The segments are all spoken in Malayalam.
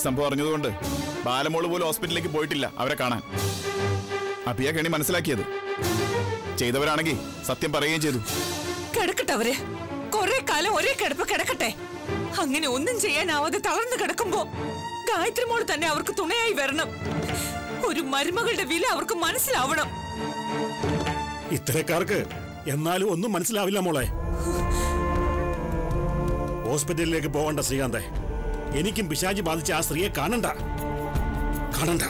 സംഭവം അറിഞ്ഞതുകൊണ്ട് ബാലമോള് പോലും ഹോസ്പിറ്റലിലേക്ക് പോയിട്ടില്ല അവരെ കാണാൻ അഭിയ കെണി മനസ്സിലാക്കിയത് ചെയ്തവരാണെങ്കിൽ സത്യം പറയുകയും ചെയ്തു കിടക്കട്ടെ അവര് കുറെ കാലം ഒരേ കിടപ്പ് കിടക്കട്ടെ അങ്ങനെ ഒന്നും ചെയ്യാനാവാതെ തളർന്നു കിടക്കുമ്പോ ഗായത്രി മോൾ തന്നെ അവർക്ക് തുണയായി വരണം ഒരു മരുമകളുടെ വില അവർക്ക് മനസ്സിലാവണം ഇത്തരക്കാർക്ക് എന്നാലും ഒന്നും മനസ്സിലാവില്ല മോളെ ഹോസ്പിറ്റലിലേക്ക് പോകണ്ട ശ്രീകാന്തെ എനിക്കും പിശാചി ബാധിച്ച ആ സ്ത്രീയെ കാണണ്ട കാണണ്ട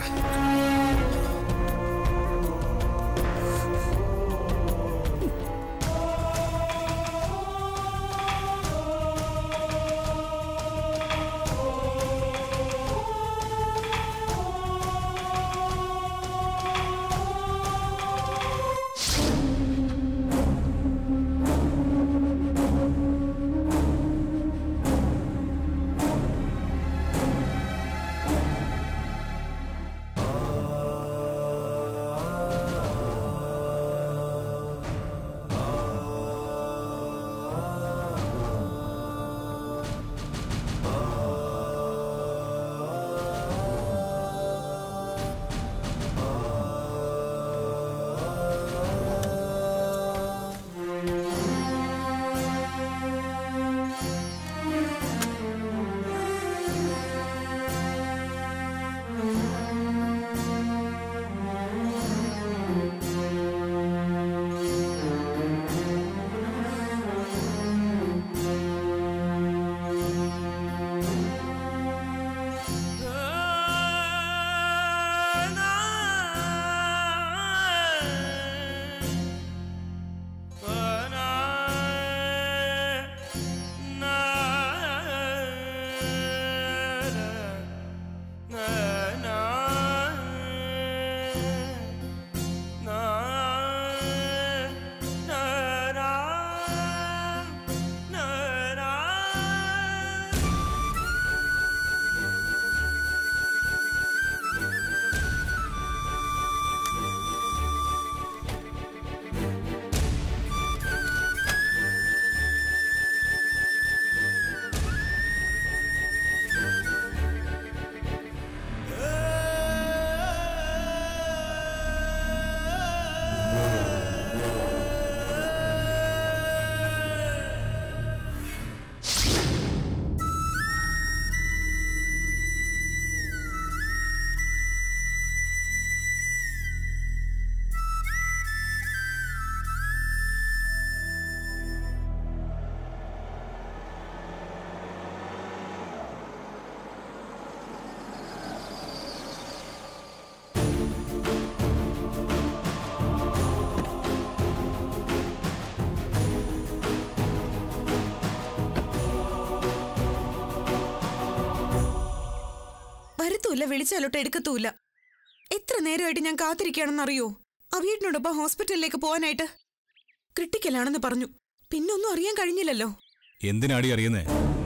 വരത്തൂല്ല വിളിച്ചാലോട്ട് എടുക്കത്തൂല്ല എത്ര നേരമായിട്ട് ഞാൻ കാത്തിരിക്കുകയാണെന്നറിയോ അവിയേട്ടിനോടൊപ്പം ഹോസ്പിറ്റലിലേക്ക് പോകാനായിട്ട് ക്രിട്ടിക്കലാണെന്ന് പറഞ്ഞു പിന്നെ ഒന്നും അറിയാൻ കഴിഞ്ഞില്ലല്ലോ എന്തിനാടി അറിയുന്നേ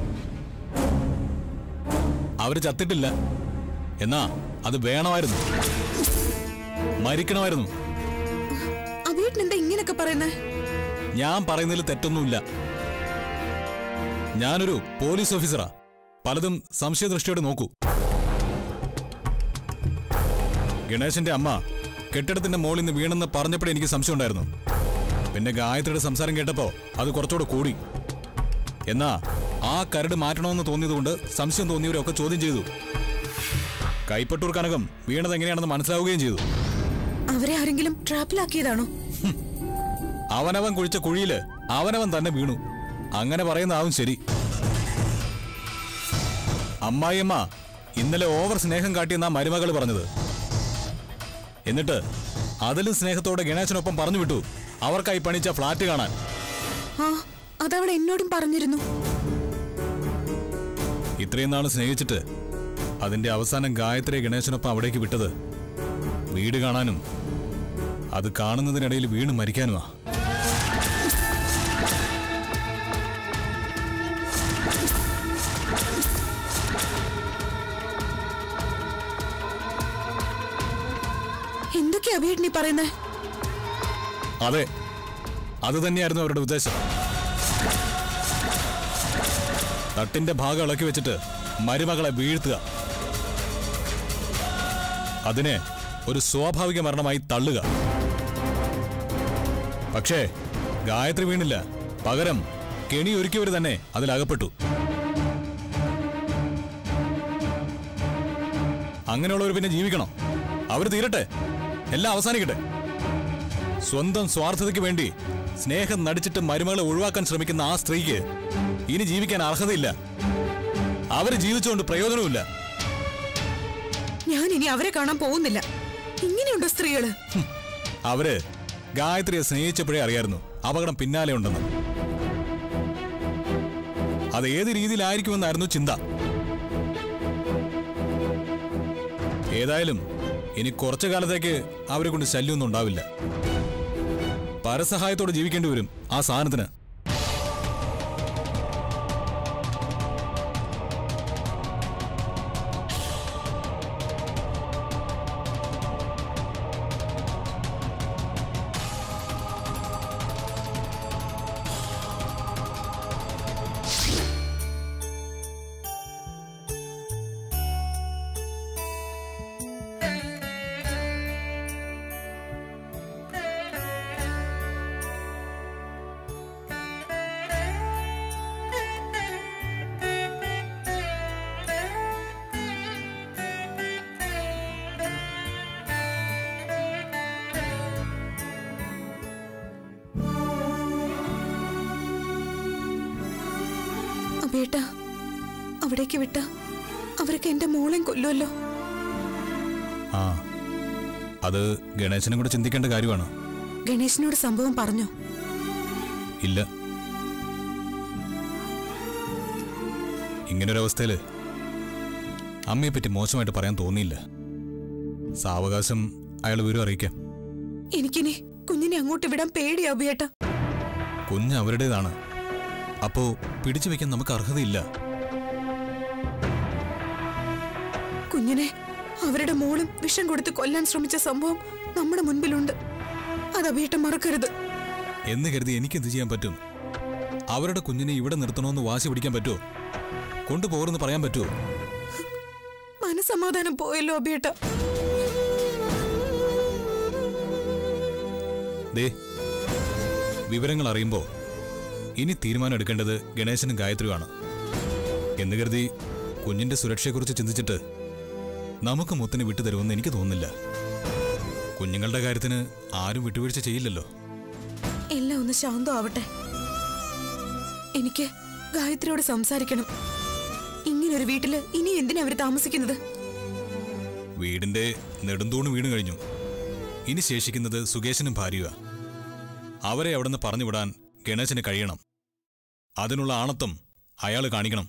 അവര് ചത്തിട്ടില്ല എന്നാ അത് വേണമായിരുന്നു മരിക്കണമായിരുന്നു അവിയേട്ടൻ എന്താ ഇങ്ങനൊക്കെ പറയുന്നേ ഞാൻ പറയുന്നതിൽ തെറ്റൊന്നുമില്ല ഞാനൊരു പോലീസ് ഓഫീസറാ പലതും സംശയദൃഷ്ടിയോടെ നോക്കൂ ഗണേശന്റെ അമ്മ കെട്ടിടത്തിന്റെ മുകളിൽ നിന്ന് വീണെന്ന് പറഞ്ഞപ്പോഴേ എനിക്ക് സംശയം ഉണ്ടായിരുന്നു പിന്നെ ഗായത്രിയുടെ സംസാരം കേട്ടപ്പോ അത് കുറച്ചുകൂടെ കൂടി എന്നാ ആ കരട് മാറ്റണമെന്ന് തോന്നിയതുകൊണ്ട് സംശയം തോന്നിയവരൊക്കെ ചോദ്യം ചെയ്തു കൈപ്പട്ടൂർ കനകം വീണത് എങ്ങനെയാണെന്ന് മനസ്സിലാവുകയും ചെയ്തു അവരെ ആരെങ്കിലും ട്രാപ്പിലാക്കിയതാണോ അവനവൻ കുഴിച്ച കുഴിയില് അവനവൻ തന്നെ വീണു അങ്ങനെ പറയുന്നതാവും ശരി അമ്മായിയമ്മ ഇന്നലെ ഓവർ സ്നേഹം കാട്ടിയെന്നാ മരുമകൾ പറഞ്ഞത് എന്നിട്ട് അതിലും സ്നേഹത്തോടെ ഗണേശനൊപ്പം പറഞ്ഞു വിട്ടു അവർക്കായി പണിച്ച ഫ്ലാറ്റ് കാണാൻ ആ അതവൾ എന്നോടും പറഞ്ഞിരുന്നു ഇത്രയും നാൾ സ്നേഹിച്ചിട്ട് അതിന്റെ അവസാനം ഗായത്രി ഗണേശനൊപ്പം അവിടേക്ക് വിട്ടത് വീട് കാണാനും അത് കാണുന്നതിനിടയിൽ വീണ് മരിക്കാനുമാ എന്തൊക്കെയാ അവിയേട്ടനീ പറയുന്നേ അതെ അത് തന്നെയായിരുന്നു അവരുടെ ഉദ്ദേശം തട്ടിന്റെ ഭാഗം ഇളക്കി വെച്ചിട്ട് മരുമകളെ വീഴ്ത്തുക അതിനെ ഒരു സ്വാഭാവിക മരണമായി തള്ളുക പക്ഷേ ഗായത്രി വീണില്ല പകരം കെണി ഒരുക്കിയവർ തന്നെ അതിലകപ്പെട്ടു അങ്ങനെയുള്ളവർ പിന്നെ ജീവിക്കണം അവർ തീരട്ടെ എല്ലാം അവസാനിക്കട്ടെ സ്വന്തം സ്വാർത്ഥതയ്ക്ക് വേണ്ടി സ്നേഹം നടിച്ചിട്ട് മരുമകളെ ഒഴിവാക്കാൻ ശ്രമിക്കുന്ന ആ സ്ത്രീക്ക് ഇനി ജീവിക്കാൻ അർഹതയില്ല അവര് ജീവിച്ചുകൊണ്ട് പ്രയോജനവുമില്ല ഞാൻ ഇനി അവരെ കാണാൻ പോകുന്നില്ല ഇങ്ങനെയുണ്ടോ സ്ത്രീകള് അവര് ഗായത്രിയെ സ്നേഹിച്ചപ്പോഴേ അറിയായിരുന്നു അപകടം പിന്നാലെ ഉണ്ടെന്ന് അത് ഏത് രീതിയിലായിരിക്കുമെന്നായിരുന്നു ചിന്ത ഏതായാലും ഇനി കുറച്ചു കാലത്തേക്ക് അവരെ കൊണ്ട് ശല്യമൊന്നും ഉണ്ടാവില്ല പരസഹായത്തോടെ ജീവിക്കേണ്ടി വരും ആ സാധനത്തിന് അബേട്ട അവിടേക്ക് വിട്ട അവരൊക്കെ എന്റെ മോളെയും കൊല്ലുമല്ലോ ആ അത് ഗണേശനും കൂടെ ചിന്തിക്കേണ്ട കാര്യമാണ് ഗണേശനോട് സംഭവം പറഞ്ഞോ ഇല്ല ഇങ്ങനൊരവസ്ഥയില് അമ്മയെപ്പറ്റി മോശമായിട്ട് പറയാൻ തോന്നിയില്ല സാവകാശം അയാൾ വിവരം അറിയിക്കാം എനിക്കിനി കുഞ്ഞിനെ അങ്ങോട്ട് വിടാൻ പേടിയാ അബിയേട്ട കുഞ്ഞ് അവരുടേതാണ് അപ്പോ പിടിച്ചു വെക്കാൻ നമുക്ക് അർഹതയില്ല കുഞ്ഞിനെ അവരുടെ മോളും വിഷം കൊടുത്ത് കൊല്ലാൻ ശ്രമിച്ച സംഭവം നമ്മുടെ മുൻപിലുണ്ട് അത് അബിയേട്ടൻ മറക്കരുത് എന്ന് കരുതി എനിക്ക് എന്ത് ചെയ്യാൻ പറ്റും അവരുടെ കുഞ്ഞിനെ ഇവിടെ നിർത്തണമെന്ന് വാശി പിടിക്കാൻ പറ്റുമോ കൊണ്ടുപോകരുന്ന് പറയാൻ പറ്റുമോ മനസമാധാനം പോയല്ലോ അബിയേട്ട ദേ വിവരങ്ങൾ അറിയുമ്പോൾ ഇനി തീരുമാനം എടുക്കേണ്ടത് ഗണേശനും ഗായത്രിയുമാണ് എന്ന് കരുതി കുഞ്ഞിന്റെ സുരക്ഷയെക്കുറിച്ച് ചിന്തിച്ചിട്ട് നമുക്ക് മുത്തിന് വിട്ടുതരുമെന്ന് എനിക്ക് തോന്നുന്നില്ല കുഞ്ഞുങ്ങളുടെ കാര്യത്തിന് ആരും വിട്ടുവീഴ്ച ചെയ്യില്ലല്ലോ എല്ലാം ഒന്ന് ശാന്തമാവട്ടെ എനിക്ക് ഗായത്രിയോട് സംസാരിക്കണം ഇങ്ങനൊരു വീട്ടില് ഇനി എന്തിനാ അവര് താമസിക്കുന്നത് വീടിന്റെ നെടുന്തൂണ് വീണ് കഴിഞ്ഞു ഇനി ശേഷിക്കുന്നത് സുകേശനും ഭാര്യയുക അവരെ അവിടുന്ന് പറഞ്ഞുവിടാൻ ഗണേശന് കഴിയണം അതിനുള്ള ആണത്വം അയാൾ കാണിക്കണം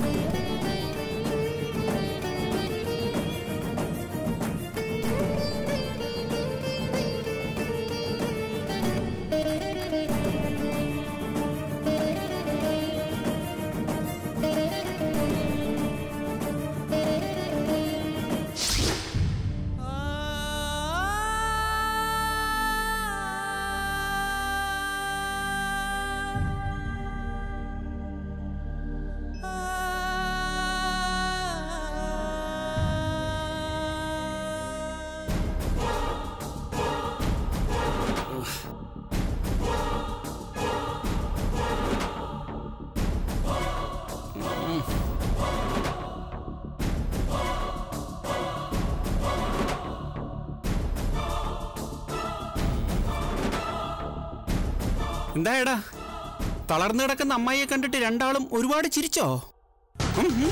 എന്തായടാ തളർന്നു കിടക്കുന്ന അമ്മായിയെ കണ്ടിട്ട് രണ്ടാളും ഒരുപാട് ചിരിച്ചോ ഉം, ഉം.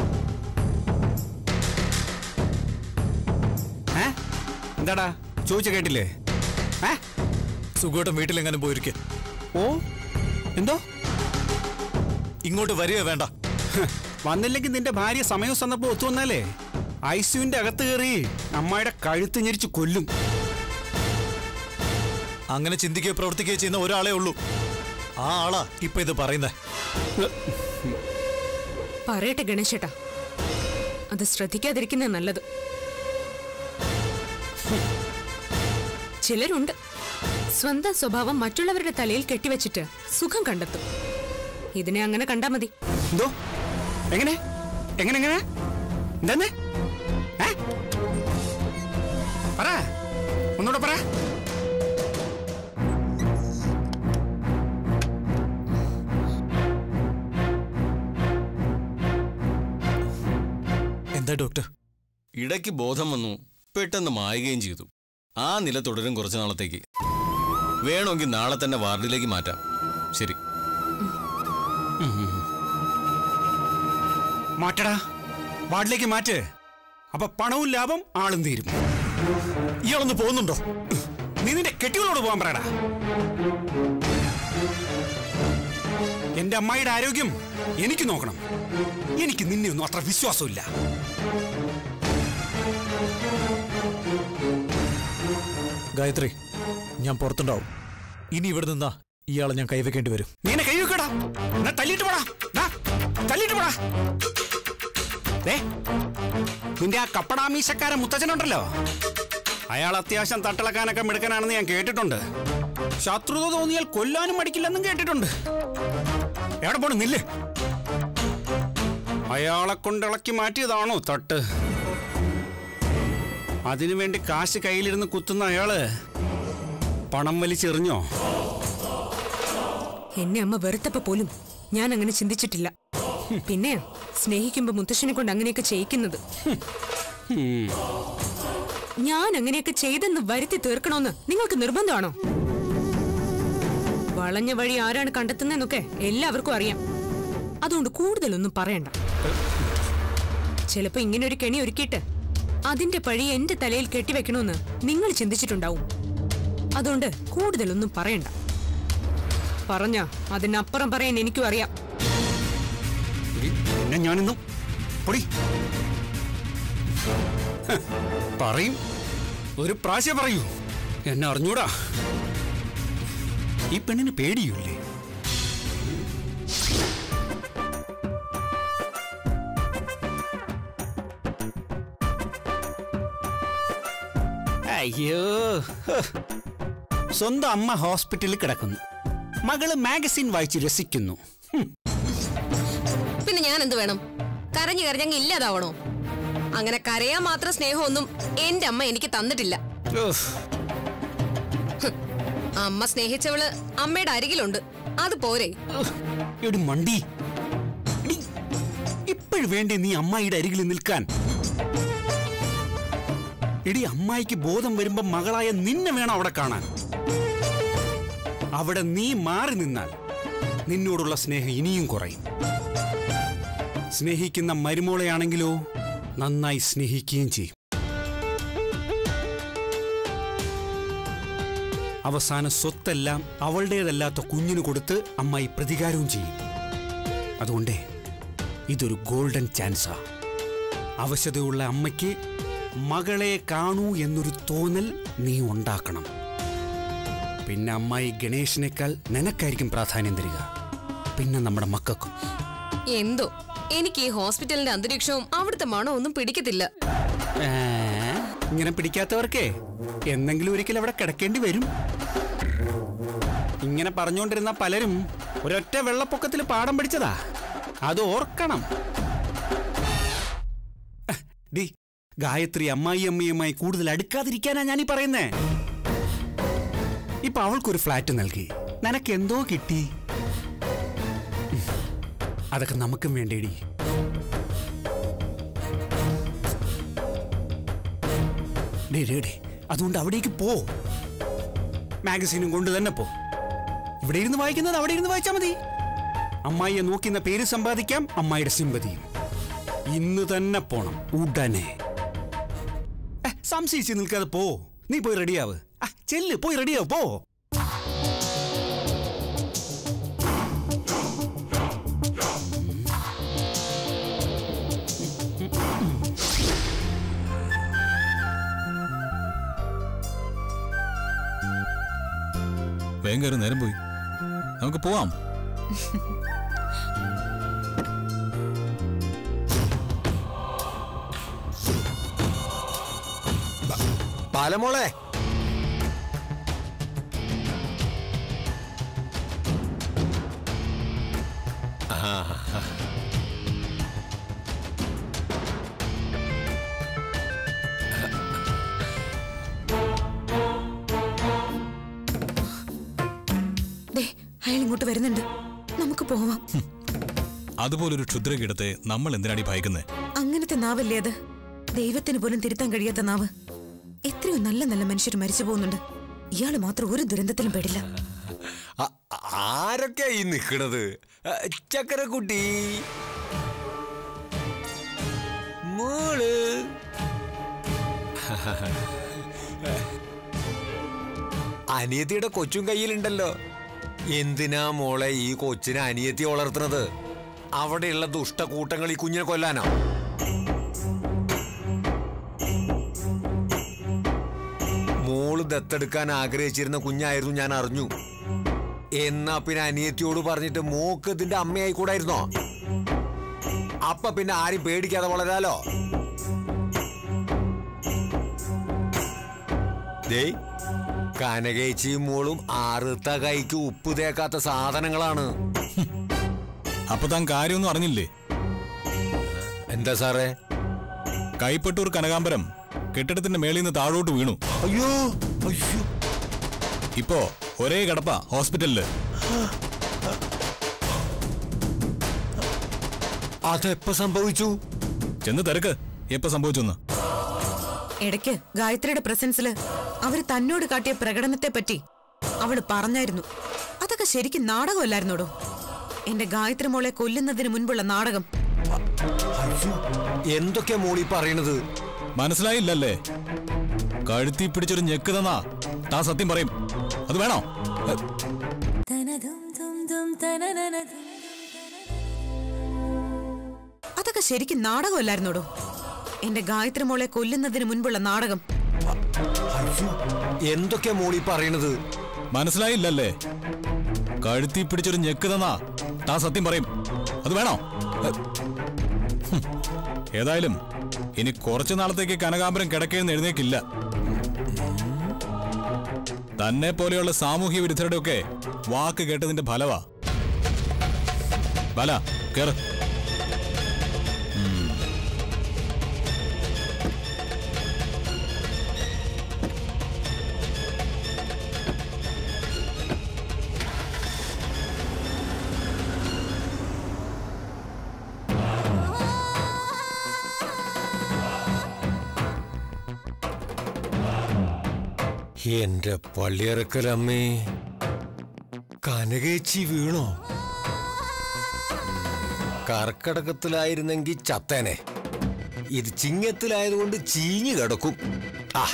ഏ? എന്താടാ ചോദിച്ച കേട്ടില്ലേ ഏ സുഖോട്ടം വീട്ടിലെങ്ങാനും പോയിരിക്കെ ഓ എന്തോ ഇങ്ങോട്ട് വരിക വേണ്ട ഹ്, വന്നില്ലെങ്കിൽ നിന്റെ ഭാര്യ സമയവും സന്ദർഭം ഒത്തു വന്നാലേ ഐസിയുവിന്റെ അകത്ത് കയറി അമ്മായിയുടെ കഴുത്ത് ഞെരിച്ച് കൊല്ലും അങ്ങനെ ചിന്തിക്കുകയോ പ്രവർത്തിക്കുകയോ ചെയ്യുന്ന ഒരാളേ ഉള്ളൂ ആ ആളാ ഇപ്പൊ ഇത് പറയുന്നത് പറയട്ടെ ഗണേശേട്ടാ അത് ശ്രദ്ധിക്കാതിരിക്കുന്ന നല്ലത് ചിലരുണ്ട് സ്വന്തം സ്വഭാവം മറ്റുള്ളവരുടെ തലയിൽ കെട്ടിവെച്ചിട്ട് സുഖം കണ്ടെത്തും ഇതിനെ അങ്ങനെ കണ്ടാ മതി എന്തോ എങ്ങനെ എങ്ങനെ എങ്ങനെ എന്താന്ന് ഏ പറ ഒന്നുകൂടെ പറ എന്താ ഡോക്ടർ ഇടയ്ക്ക് ബോധം വന്നു പെട്ടെന്ന് മായുകയും ചെയ്തു ആ നില തുടരും കുറച്ചു നാളത്തേക്ക് വേണമെങ്കിൽ നാളെ തന്നെ വാർഡിലേക്ക് മാറ്റാം ശരി മാറ്റടാ വാർഡിലേക്ക് മാറ്റ് അപ്പൊ പണവും ലാഭം ആളും തീരും ഇയാളൊന്ന് പോകുന്നുണ്ടോ നീ നിന്റെ കെട്ടികളോട് പോകാൻ പറയടാ എന്റെ അമ്മായിയുടെ ആരോഗ്യം എനിക്ക് നോക്കണം എനിക്ക് നിന്നെ ഒന്നും അത്ര വിശ്വാസമില്ല ഗായത്രി ഞാൻ പുറത്തുണ്ടാവും ഇനി ഇവിടെ നിന്നാ ഇയാളെ ഞാൻ കൈവയ്ക്കേണ്ടി വരും നീ എന്നെ കൈവെക്കടാ എന്നാ തല്ലിട്ട് പോടാ ദാ, തല്ലിട്ട് പോടാ ദേ, നിന്റെ ആ കപ്പടാമീശക്കാരൻ മുത്തച്ഛനുണ്ടല്ലോ അയാൾ അത്യാവശ്യം തട്ടിളക്കാനൊക്കെ മിടുക്കനാണെന്ന് ഞാൻ കേട്ടിട്ടുണ്ട് ശത്രുത തോന്നിയാൽ കൊല്ലാനും മടിക്കില്ലെന്നും കേട്ടിട്ടുണ്ട് എവിടെ പോണു നില്ല് അയാളെ കൊണ്ടിളക്കി മാറ്റിയതാണോ തട്ട് അതിനുവേണ്ടി കാശ് കയ്യിലിരുന്ന് കുത്തുന്ന അയാള് പണം വലിച്ചെറിഞ്ഞോ എന്നെ അമ്മ വെറുത്തപ്പോ പോലും ഞാൻ അങ്ങനെ ചിന്തിച്ചിട്ടില്ല പിന്നെ സ്നേഹിക്കുമ്പോ മുത്തശ്ശനെ കൊണ്ട് അങ്ങനെയൊക്കെ ചെയ്യിക്കുന്നത് ഞാൻ അങ്ങനെയൊക്കെ ചെയ്തെന്ന് വരുത്തി തീർക്കണോന്ന് നിങ്ങൾക്ക് നിർബന്ധമാണോ വളഞ്ഞ വഴി ആരാണ് കണ്ടെത്തുന്നതെന്നൊക്കെ എല്ലാവർക്കും അറിയാം അതുകൊണ്ട് കൂടുതലൊന്നും പറയണ്ട ചിലപ്പോ ഇങ്ങനെ ഒരു കെണി ഒരുക്കിയിട്ട് അതിന്റെ പഴി എന്റെ തലയിൽ കെട്ടിവെക്കണമെന്ന് നിങ്ങൾ ചിന്തിച്ചിട്ടുണ്ടാവും അതുകൊണ്ട് കൂടുതലൊന്നും പറയണ്ട പറഞ്ഞ അതിനപ്പുറം പറയാൻ എനിക്കും അറിയാം എടി, പിന്നെ ഞാനിന്നും പൊടി ഹ്, പറയും ഒരു പ്രാവശ്യം പറയൂ എന്നെ അറിഞ്ഞൂടാ ഈ പെണ്ണിന് പേടിയില്ലേ അയ്യോ ഹ്. സ്വന്തം അമ്മ ഹോസ്പിറ്റലിൽ കിടക്കുന്നു മകള് മാഗസിൻ വായിച്ച് രസിക്കുന്നു ഹും. പിന്നെ ഞാൻ എന്ത് വേണം കരഞ്ഞു കരഞ്ഞങ്ങ് ഇല്ലാതാവണോ അങ്ങനെ കരയാൻ മാത്രം സ്നേഹമൊന്നും എന്റെ അമ്മ എനിക്ക് തന്നിട്ടില്ല ഉഫ്. അമ്മ സ്നേഹിച്ചവള് അമ്മയുടെ അരികിലുണ്ട് അത് പോരെ എടി മണ്ടി ഇപ്പോഴും വേണ്ടേ നീ അമ്മായിയുടെ അരികിൽ നിൽക്കാൻ എടി അമ്മായിക്ക് ബോധം വരുമ്പോ മകളായ നിന്നെ വേണം അവിടെ കാണാൻ അവിടെ നീ മാറി നിന്നാൽ നിന്നോടുള്ള സ്നേഹം ഇനിയും കുറയും സ്നേഹിക്കുന്ന മരുമോളെയാണെങ്കിലോ നന്നായി സ്നേഹിക്കുകയും ചെയ്യും അവസാന സ്വത്തെല്ലാം അവളുടേതല്ലാത്ത കുഞ്ഞിന് കൊടുത്ത് അമ്മായി പ്രതികാരവും ചെയ്യും അതുകൊണ്ടേ ഇതൊരു ഗോൾഡൻ ചാൻസാ അവശതയുള്ള അമ്മയ്ക്ക് മകളെ കാണൂ എന്നൊരു തോന്നൽ നീ ഉണ്ടാക്കണം പിന്നെ അമ്മായി ഗണേഷിനേക്കാൾ നിനക്കായിരിക്കും പ്രാധാന്യം തരിക പിന്നെ നമ്മുടെ മക്കൾക്കും എന്തോ എനിക്ക് ഈ ഹോസ്പിറ്റലിന്റെ അന്തരീക്ഷവും അവിടുത്തെ മണവും ഒന്നും പിടിക്കത്തില്ല ഏ, ഇങ്ങനെ പിടിക്കാത്തവർക്കേ എന്നെങ്കിലും ഒരിക്കൽ അവിടെ കിടക്കേണ്ടി വരും ഇങ്ങനെ പറഞ്ഞുകൊണ്ടിരുന്ന പലരും ഒരൊറ്റ വെള്ളപ്പൊക്കത്തിൽ പാഠം പഠിച്ചതാ അത് ഓർക്കണം അഹ്, ഡി ഗായത്രി അമ്മായി അമ്മയുമായി കൂടുതൽ അടുക്കാതിരിക്കാനാ ഞാനീ പറയുന്നേ ഇപ്പൊ അവൾക്കൊരു ഫ്ലാറ്റ് നൽകി നിനക്ക് എന്തോ കിട്ടി ഉം, അതൊക്കെ നമുക്കും വേണ്ടേടി ഡേ ഡേ ഡേ അതുകൊണ്ട് അവിടേക്ക് പോ മാഗസീനും കൊണ്ട് തന്നെ പോ ഇവിടെ ഇരുന്ന് വായിക്കുന്നത് അവിടെ ഇരുന്ന് വായിച്ചാൽ മതി അമ്മായിയെ നോക്കുന്ന പേര് സമ്പാദിക്കാം അമ്മായിയുടെ സിമ്പതിയും ഇന്ന് തന്നെ പോണം ഉടനെ ഏ, സംശയിച്ച് നിൽക്കാതെ പോ നീ പോയി റെഡിയാവ് ആ, ചെല്ല് പോയി റെഡിയാവ് പോ വേഗം കയറി നേരം പോയി നമുക്ക് പോവാം ബാലമോളെ ദേ അയാൾ ഇങ്ങോട്ട് വരുന്നുണ്ട് നമുക്ക് പോവാം അതുപോലൊരു ക്ഷുദ്രകീടത്തെ നമ്മൾ എന്തിനാടി ഭയക്കുന്നത് അങ്ങനത്തെ നാവല്ലേ അത് ദൈവത്തിന് പോലും തിരുത്താൻ കഴിയാത്ത നാവ് എത്രയോ നല്ല നല്ല മനുഷ്യർ മരിച്ചു പോകുന്നുണ്ട് ഇയാള് മാത്രം ഒരു ദുരന്തത്തിലും പെടില്ല ആ- ആരൊക്കെയാ ഈ നിക്കണത് ആ, ചക്കരക്കുട്ടി മോള് അനിയത്തിയുടെ കൊച്ചും കയ്യിലുണ്ടല്ലോ എന്തിനാ മോളെ ഈ കൊച്ചിനെ അനിയത്തി വളർത്തുന്നത് അവിടെയുള്ള ദുഷ്ടക്കൂട്ടങ്ങൾ ഈ കുഞ്ഞിനെ കൊല്ലാനോ മോള് ദത്തെടുക്കാൻ ആഗ്രഹിച്ചിരുന്ന കുഞ്ഞായിരുന്നു ഞാൻ അറിഞ്ഞു എന്നാ പിന്നെ അനിയത്തിയോട് പറഞ്ഞിട്ട് മോക്ക് ഇതിന്റെ അമ്മയായി കൂടായിരുന്നോ അപ്പൊ പിന്നെ ആരും പേടിക്കാതെ വളരാലോ ദേ കനകേച്ചിയും മോളും ആറുത്ത കൈക്ക് ഉപ്പ് തേക്കാത്ത സാധനങ്ങളാണ് അപ്പൊ താൻ കാര്യമൊന്നും അറിഞ്ഞില്ലേ എന്താ സാറേ കൈപ്പട്ടൂർ കനകാംബരം കെട്ടിടത്തിന്റെ മേളിൽ നിന്ന് താഴോട്ട് വീണു അയ്യോ അയ്യോ ഇപ്പോ ഒരേ കിടപ്പ ഹോസ്പിറ്റലില് അതെപ്പോ സംഭവിച്ചു ചെന്ന് തിരക്ക് എപ്പോ സംഭവിച്ചെന്ന് ഇടയ്ക്ക് ഗായത്രിയുടെ പ്രസൻസില് അവര് തന്നോട് കാട്ടിയ പ്രകടനത്തെ പറ്റി അവള് പറഞ്ഞായിരുന്നു അതൊക്കെ ശരിക്കും നാടകമല്ലായിരുന്നോടോ എന്റെ ഗായത്രി മോളെ കൊല്ലുന്നതിന് മുൻപുള്ള നാടകം എന്തൊക്കെയാ മോളി പറയണത് മനസ്സിലായില്ലല്ലേ കഴുത്തി പിടിച്ചൊരു ഞെക്ക് തന്നാ താൻ സത്യം പറയും അത് വേണോ എ, അതൊക്കെ ശരിക്കും നാടകമല്ലായിരുന്നോടോ എന്റെ ഗായത്രി മോളെ കൊല്ലുന്നതിന് മുൻപുള്ള നാടകം എന്തൊക്കെയാ മോളി പറയണത് മനസ്സിലായില്ലല്ലേ കഴുത്തി പിടിച്ചൊരു ഞെക്ക് തന്നാ താൻ സത്യം പറയും അത് വേണോ എ, ഹും. ഏതായാലും ഇനി കുറച്ചു നാളത്തേക്ക് കനകാംബരം കിടക്കേന്ന് എഴുന്നേക്കില്ല തന്നെ പോലെയുള്ള സാമൂഹ്യ വിരുദ്ധരുടെ ഒക്കെ വാക്ക് കേട്ടതിന്റെ ഫലവാ ബല കേറ് എന്റെ പള്ളിയിറക്കലമ്മേ കനകേച്ചി വീണോ കർക്കടകത്തിലായിരുന്നെങ്കിൽ ചത്തേനെ ഇത് ചിങ്ങത്തിലായതുകൊണ്ട് ചീഞ്ഞു കിടക്കും ആ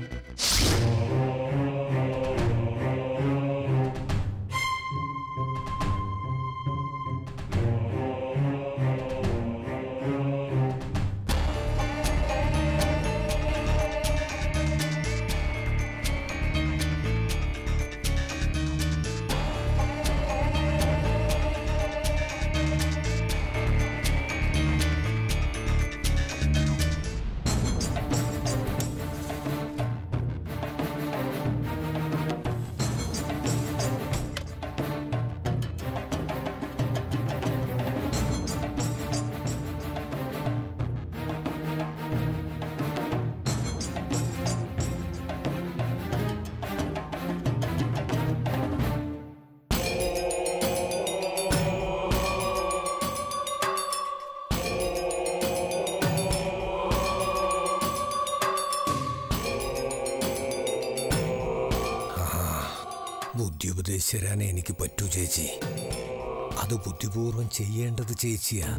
ബുദ്ധി ഉപദേശിച്ചു തരാൻ എനിക്ക് പറ്റൂ ചേച്ചി അത് ബുദ്ധിപൂർവം ചെയ്യേണ്ടത് ചേച്ചിയാ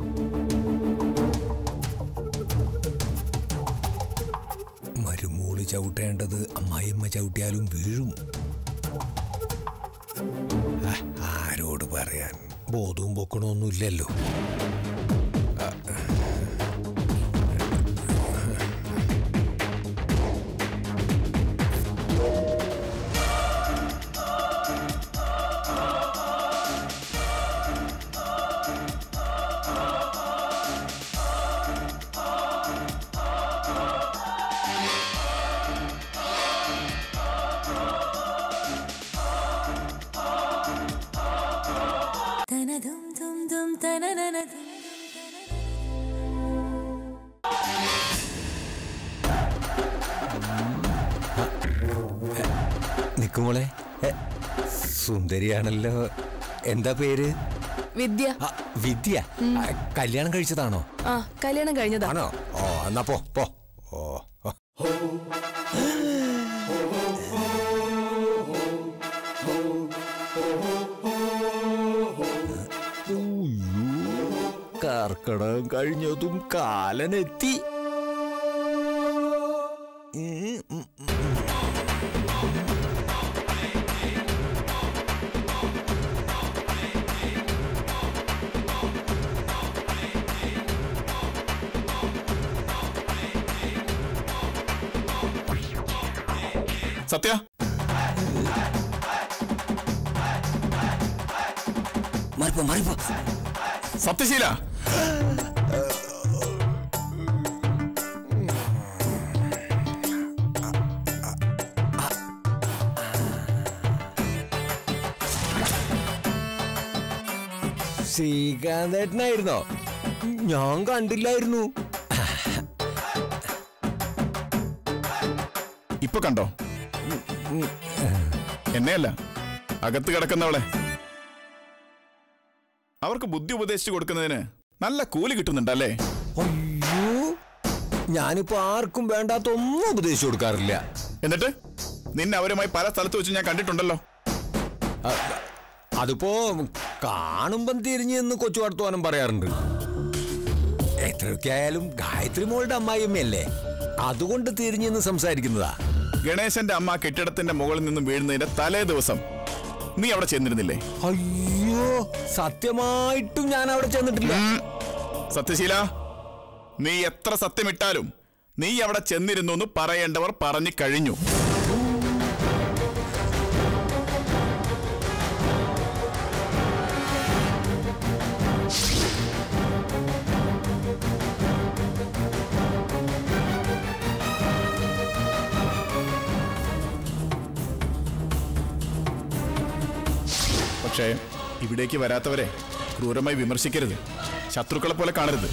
മരുമൂള് ചവിട്ടേണ്ടത് അമ്മായിയമ്മ ചവിട്ടിയാലും വീഴും ആ, ആരോട് പറയാൻ ബോധവും പൊക്കണമൊന്നുമില്ലല്ലോ നിക്കുമോളെ എ, സുന്ദരിയാണല്ലോ എന്താ പേര് വിദ്യ ആ, വിദ്യ ആ, കല്യാണം കഴിച്ചതാണോ ആ കല്യാണം കഴിഞ്ഞതാ ആണോ ഓ എന്നാ പോ പോ ഓ ഓ. ഉയ്യോ, കർക്കിടകം കഴിഞ്ഞതും കാലനെത്തി ഉം, ഉം, ഉം. സത്യ മാറിപ്പോ മാറിപ്പോ സത്യശീല ശ്രീകാന്തേട്ടനായിരുന്നോ ഞാൻ കണ്ടില്ലായിരുന്നു ഇപ്പൊ കണ്ടോ എന്നെയല്ല അകത്ത് കിടക്കുന്നവളെ അവർക്ക് ബുദ്ധി ഉപദേശിച്ചു കൊടുക്കുന്നതിന് നല്ല കൂലി കിട്ടുന്നുണ്ടല്ലേ അയ്യോ ഞാനിപ്പോ ആർക്കും വേണ്ടാത്ത ഒന്നും ഉപദേശിച്ചു കൊടുക്കാറില്ല എന്നിട്ട് നിന്നെ അവരുമായി പല സ്ഥലത്ത് വെച്ച് ഞാൻ കണ്ടിട്ടുണ്ടല്ലോ അ- അതിപ്പോ കാണുമ്പം തിരിഞ്ഞ് നിന്ന് കൊച്ചു വർത്തമാനം പറയാറുണ്ട് എത്രയൊക്കെ ആയാലും ഗായത്രി മോളുടെ അമ്മായിയമ്മയല്ലേ അതുകൊണ്ട് തിരിഞ്ഞ് നിന്ന് സംസാരിക്കുന്നതാ ഗണേശന്റെ അമ്മ കെട്ടിടത്തിന്റെ മുകളിൽ നിന്നും വീഴുന്നതിന്റെ തലേ ദിവസം നീ അവിടെ ചെന്നിരുന്നില്ലേ അയ്യോ സത്യമായിട്ടും ഞാൻ അവിടെ ചെന്നിട്ടില്ല ഉം. സത്യശീല നീ എത്ര സത്യമിട്ടാലും നീ അവിടെ ചെന്നിരുന്നു എന്ന് പറയേണ്ടവർ പറഞ്ഞു കഴിഞ്ഞു പക്ഷേ ഇവിടേക്ക് വരാത്തവരെ ക്രൂരമായി വിമർശിക്കരുത് ശത്രുക്കളെ പോലെ കാണരുത്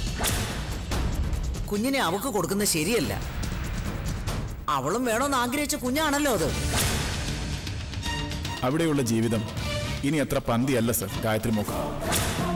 കുഞ്ഞിനെ അവക്ക് കൊടുക്കുന്നത് ശരിയല്ല അവളും വേണമെന്ന് ആഗ്രഹിച്ച കുഞ്ഞാണല്ലോ അത് അവിടെയുള്ള ജീവിതം ഇനി അത്ര പന്തിയല്ല സർ ഗായത്രി മോക്ക